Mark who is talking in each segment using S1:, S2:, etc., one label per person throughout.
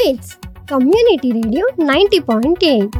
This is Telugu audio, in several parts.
S1: మిట్స్ community radio ninety point eight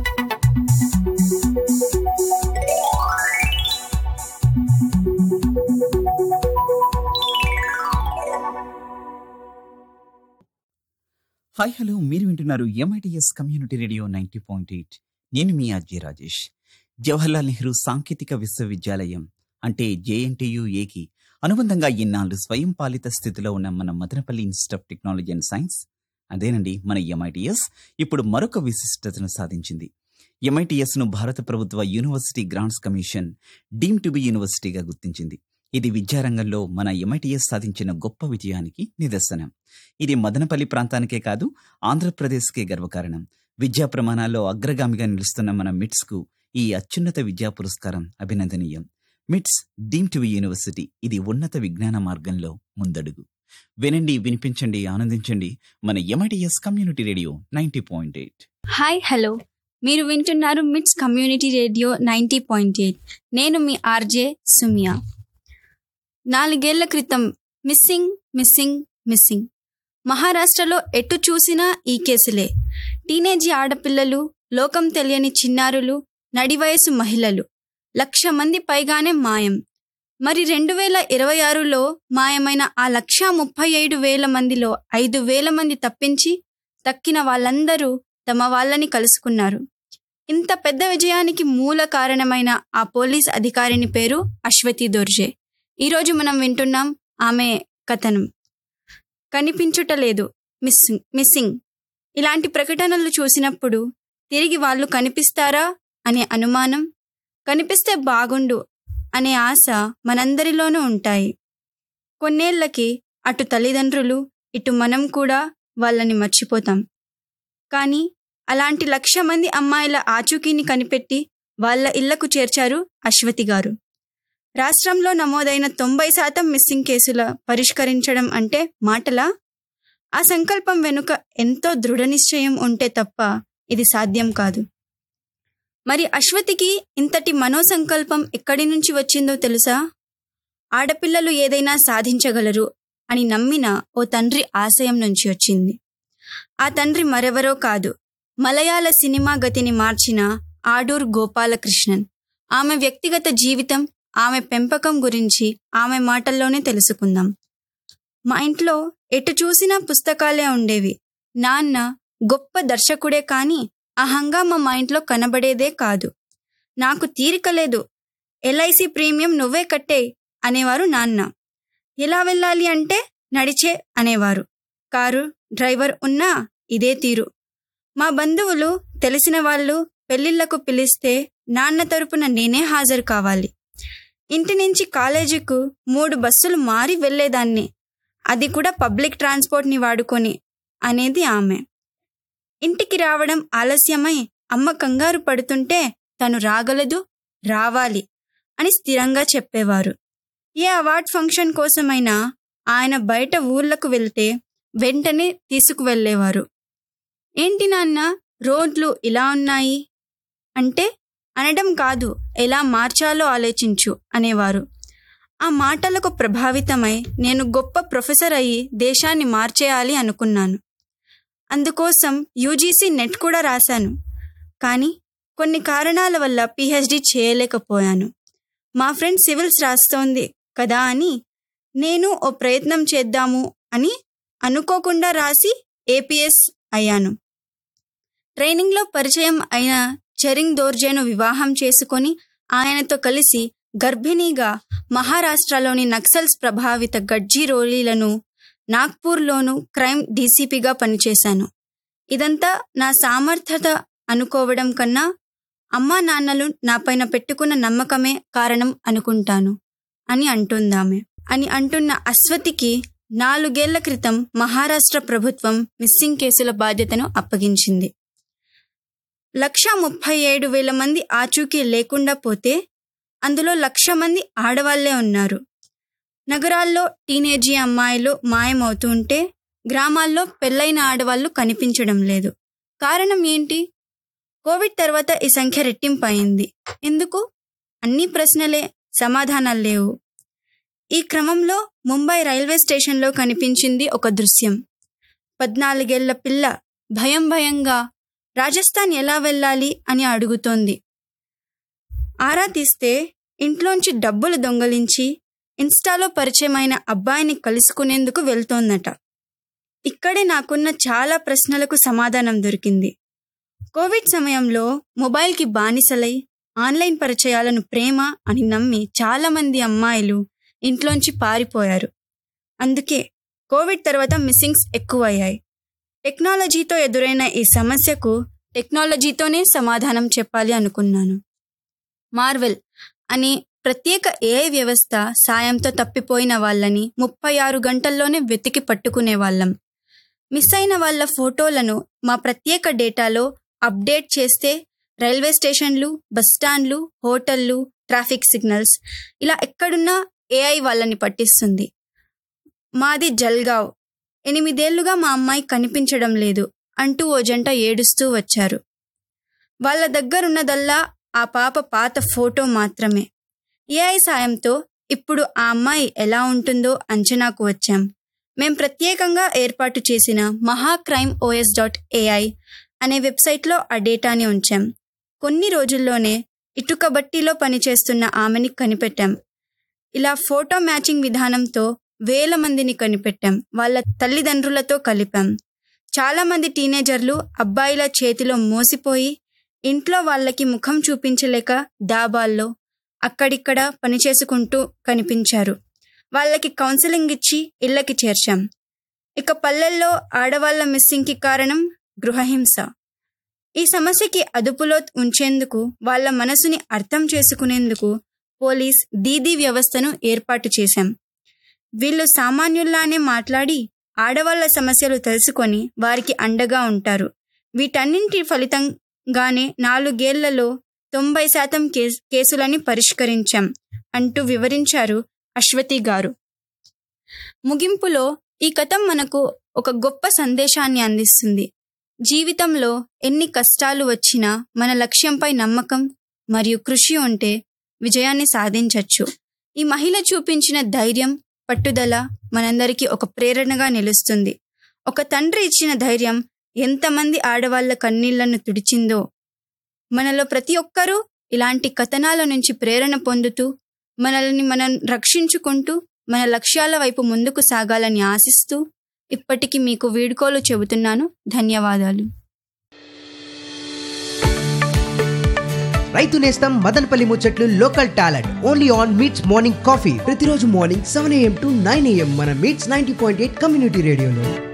S2: hi hello మీరు వింటున్నారు MITS community radio ninety point eight నేను మీ అజయ్ రాజేష్ జవహర్లాల్ నెహ్రూ సాంకేతిక విశ్వవిద్యాలయం అంటే జేఎన్టీయు ఏకి అనుబంధంగా ఇన్నాళ్ళు స్వయం పాలిత స్థితిలో ఉన్న మన Madanapalle institute of technology and science అదేనండి మన ఎంఐటిఎస్ ఇప్పుడు మరొక విశిష్టతను సాధించింది ఎంఐటిఎస్ ను భారత ప్రభుత్వ university grants commission deem to be యూనివర్సిటీగా గుర్తించింది ఇది విద్యారంగంలో మన ఎంఐటిఎస్ సాధించిన గొప్ప విజయానికి నిదర్శనం ఇది మదనపల్లి ప్రాంతానికే కాదు ఆంధ్రప్రదేశ్కే గర్వకారణం విద్యా ప్రమాణాల్లో అగ్రగామిగా నిలుస్తున్న మన మిట్స్ కు ఈ అత్యున్నత విద్యా పురస్కారం అభినందనీయం మిట్స్ డీమ్ టు యూనివర్సిటీ ఇది ఉన్నత విజ్ఞాన మార్గంలో ముందడుగు వినండి వినిపించండి ఆనందించండి మన MITS community radio ninety point eight
S3: hi hello మీరు వింటున్నారు MITS community radio ninety point eight నేను మీ ఆర్జే సుమియా నాలుగేళ్ల క్రితం మిస్సింగ్ మిస్సింగ్ మిస్సింగ్ మహారాష్ట్రలో ఎటు చూసినా ఈ కేసులే టీనేజీ ఆడపిల్లలు లోకం తెలియని చిన్నారులు నడివయసు మహిళలు లక్ష మంది పైగానే మాయం మరి రెండు వేల ఇరవై ఆరులో మాయమైన ఆ లక్ష ముప్పై ఏడు వేల మందిలో ఐదు వేల మంది తప్పించి తక్కిన వాళ్ళందరూ తమ వాళ్ళని కలుసుకున్నారు ఇంత పెద్ద విజయానికి మూల కారణమైన ఆ పోలీస్ అధికారిని పేరు అశ్వతి దొర్జే ఈరోజు మనం వింటున్నాం ఆమె కథనం కనిపించుటలేదు మిస్సింగ్ మిస్సింగ్ ఇలాంటి ప్రకటనలు చూసినప్పుడు తిరిగి వాళ్ళు కనిపిస్తారా అనే అనుమానం కనిపిస్తే బాగుండు అనే ఆశ మనందరిలోనూ ఉంటాయి కొన్నేళ్లకి అటు తల్లిదండ్రులు ఇటు మనం కూడా వాళ్ళని మర్చిపోతాం కానీ అలాంటి లక్ష మంది అమ్మాయిల ఆచూకీని కనిపెట్టి వాళ్ళ ఇళ్లకు చేర్చారు అశ్వతి గారు రాష్ట్రంలో నమోదైన తొంభై శాతం మిస్సింగ్ కేసుల పరిష్కరించడం అంటే మాటలా ఆ సంకల్పం వెనుక ఎంతో దృఢ నిశ్చయం ఉంటే తప్ప ఇది సాధ్యం కాదు మరి అశ్వతికి ఇంతటి మనోసంకల్పం ఎక్కడి నుంచి వచ్చిందో తెలుసా ఆడపిల్లలు ఏదైనా సాధించగలరు అని నమ్మిన ఓ తండ్రి ఆశయం నుంచి వచ్చింది ఆ తండ్రి మరెవరో కాదు మలయాళ సినిమా గతిని మార్చిన ఆడూర్ గోపాలకృష్ణన్ ఆమె వ్యక్తిగత జీవితం ఆమె పెంపకం గురించి ఆమె మాటల్లోనే తెలుసుకుందాం మా ఇంట్లో ఎటు చూసినా పుస్తకాలే ఉండేవి నాన్న గొప్ప దర్శకుడే కానీ ఆ హంగామా మా ఇంట్లో కనబడేదే కాదు నాకు తీరిక లేదు ఎల్ఐసి ప్రీమియం నువ్వే కట్టే అనేవారు నాన్న ఎలా వెళ్ళాలి అంటే నడిచే అనేవారు కారు డ్రైవర్ ఉన్నా ఇదే తీరు మా బంధువులు తెలిసిన వాళ్ళు పెళ్లిళ్లకు పిలిస్తే నాన్న తరపున నేనే హాజరు కావాలి ఇంటి నుంచి కాలేజీకు మూడు బస్సులు మారి వెళ్లేదాన్ని అది కూడా పబ్లిక్ ట్రాన్స్పోర్ట్ని వాడుకొని అనేది ఆమె ఇంటికి రావడం ఆలస్యమై అమ్మ కంగారు పడుతుంటే తను రాగలదు రావాలి అని స్థిరంగా చెప్పేవారు ఏ అవార్డ్ ఫంక్షన్ కోసమైనా ఆయన బయట ఊర్లకు వెళ్తే వెంటనే తీసుకువెళ్ళేవారు ఏంటి నాన్న రోడ్లు ఇలా ఉన్నాయి అంటే అనడం కాదు ఎలా మార్చాలో ఆలోచించు అనేవారు ఆ మాటలకు ప్రభావితమై నేను గొప్ప ప్రొఫెసర్ అయ్యి దేశాన్ని మార్చేయాలి అనుకున్నాను అందుకోసం యూజీసీ నెట్ కూడా రాశాను కానీ కొన్ని కారణాల వల్ల పిహెచ్డి చేయలేకపోయాను మా ఫ్రెండ్ సివిల్స్ రాస్తోంది కదా అని నేను ఓ ప్రయత్నం చేద్దాము అని అనుకోకుండా రాసి ఏపీఎస్ అయ్యాను ట్రైనింగ్లో పరిచయం అయిన చరింగ్ దోర్జేను వివాహం చేసుకొని ఆయనతో కలిసి గర్భిణీగా మహారాష్ట్రలోని నక్సల్స్ ప్రభావిత గడ్జిరోలీలను నాగ్పూర్లోను క్రైమ్ డీసీపీగా పనిచేశాను ఇదంతా నా సామర్థ్యత అనుకోవడం కన్నా అమ్మా నాన్నలు నాపైన పెట్టుకున్న నమ్మకమే కారణం అనుకుంటాను అని అంటుందామె అని అంటున్న అశ్వతికి నాలుగేళ్ల క్రితం మహారాష్ట్ర ప్రభుత్వం మిస్సింగ్ కేసుల బాధ్యతను అప్పగించింది లక్ష ముప్పై ఏడు వేల మంది ఆచూకీ లేకుండా పోతే అందులో లక్ష మంది ఆడవాళ్లే ఉన్నారు నగరాల్లో టీనేజీ అమ్మాయిలు మాయమవుతుంటే గ్రామాల్లో పెళ్ళైన ఆడవాళ్లు కనిపించడం లేదు కారణం ఏంటి కోవిడ్ తర్వాత ఈ సంఖ్య రెట్టింపు అయింది ఎందుకు అన్ని ప్రశ్నలే సమాధానాలు లేవు ఈ క్రమంలో ముంబై రైల్వే స్టేషన్లో కనిపించింది ఒక దృశ్యం పద్నాలుగేళ్ల పిల్ల భయం భయంగా రాజస్థాన్ ఎలా వెళ్ళాలి అని అడుగుతోంది ఆరా తీస్తే ఇంట్లోంచి డబ్బులు దొంగలించి ఇన్స్టాలో పరిచయమైన అబ్బాయిని కలుసుకునేందుకు వెళ్తోందట ఇక్కడే నాకున్న చాలా ప్రశ్నలకు సమాధానం దొరికింది కోవిడ్ సమయంలో మొబైల్కి బానిసలై ఆన్లైన్ పరిచయాలను ప్రేమ అని నమ్మి చాలామంది అమ్మాయిలు ఇంట్లోంచి పారిపోయారు అందుకే కోవిడ్ తర్వాత మిస్సింగ్స్ ఎక్కువయ్యాయి టెక్నాలజీతో ఎదురైన ఈ సమస్యకు టెక్నాలజీతోనే సమాధానం చెప్పాలి అనుకున్నాను మార్వెల్ అనే ప్రత్యేక ఏఐ వ్యవస్థ సాయంతో తప్పిపోయిన వాళ్ళని ముప్పై ఆరు గంటల్లోనే వెతికి పట్టుకునే వాళ్ళం మిస్ అయిన వాళ్ళ ఫోటోలను మా ప్రత్యేక డేటాలో అప్డేట్ చేస్తే రైల్వే స్టేషన్లు బస్టాండ్లు హోటళ్ళు ట్రాఫిక్ సిగ్నల్స్ ఇలా ఎక్కడున్నా ఏఐ వాళ్ళని పట్టిస్తుంది మాది జల్గావ్ ఎనిమిదేళ్లుగా మా అమ్మాయి కనిపించడం లేదు అంటూ ఓ జంట ఏడుస్తూ వచ్చారు వాళ్ళ దగ్గరున్నదల్లా ఆ పాప పాత ఫోటో మాత్రమే ఏఐ సాయంతో ఇప్పుడు ఆ అమ్మాయి ఎలా ఉంటుందో అంచనాకు వచ్చాం మేం ప్రత్యేకంగా ఏర్పాటు చేసిన మహా క్రైమ్ ఓఎస్ డాట్ ఏఐ అనే వెబ్సైట్లో ఆ డేటాని ఉంచాం కొన్ని రోజుల్లోనే ఇటుక బట్టీలో పనిచేస్తున్న ఆమెని కనిపెట్టాం ఇలా ఫోటో మ్యాచింగ్ విధానంతో వేల మందిని కనిపెట్టాం వాళ్ళ తల్లిదండ్రులతో కలిపాం చాలామంది టీనేజర్లు అబ్బాయిల చేతిలో మోసిపోయి ఇంట్లో వాళ్ళకి ముఖం చూపించలేక దాబాల్లో అక్కడిక్కడ పనిచేసుకుంటూ కనిపించారు వాళ్ళకి కౌన్సిలింగ్ ఇచ్చి ఇళ్ళకి చేర్చాం ఇక పల్లెల్లో ఆడవాళ్ల మిస్సింగ్కి కారణం గృహహింస ఈ సమస్యకి అదుపులో ఉంచేందుకు వాళ్ళ మనసుని అర్థం చేసుకునేందుకు పోలీస్ దీదీ వ్యవస్థను ఏర్పాటు చేశాం వీళ్ళు సామాన్యుల్లానే మాట్లాడి ఆడవాళ్ల సమస్యలు తెలుసుకొని వారికి అండగా ఉంటారు వీటన్నింటి ఫలితంగానే నాలుగేళ్లలో తొంభై శాతం కేస్ కేసులని పరిష్కరించాం అంటూ వివరించారు అశ్వతి గారు ముగింపులో ఈ కథం మనకు ఒక గొప్ప సందేశాన్ని అందిస్తుంది జీవితంలో ఎన్ని కష్టాలు వచ్చినా మన లక్ష్యంపై నమ్మకం మరియు కృషి ఉంటే విజయాన్ని సాధించవచ్చు ఈ మహిళ చూపించిన ధైర్యం పట్టుదల మనందరికీ ఒక ప్రేరణగా నిలుస్తుంది ఒక తండ్రి ఇచ్చిన ధైర్యం ఎంతమంది ఆడవాళ్ల కన్నీళ్లను తుడిచిందో మనలో ప్రతి ఒక్కరూ ఇలాంటి కథనాల నుంచి ప్రేరణ పొందుతూ మనల్ని మనం రక్షించుకుంటూ మన లక్ష్యాల వైపు ముందుకు సాగాలని ఆశిస్తూ ఇప్పటికి మీకు వీడుకోలు చెబుతున్నాను ధన్యవాదాలు
S4: రైతు నేస్తం మదనపల్లి ముచ్చట్లు local talent only on MITS morning coffee ప్రతిరోజు morning seven AM to nine AM మన MITS ninety point eight community రేడియోలో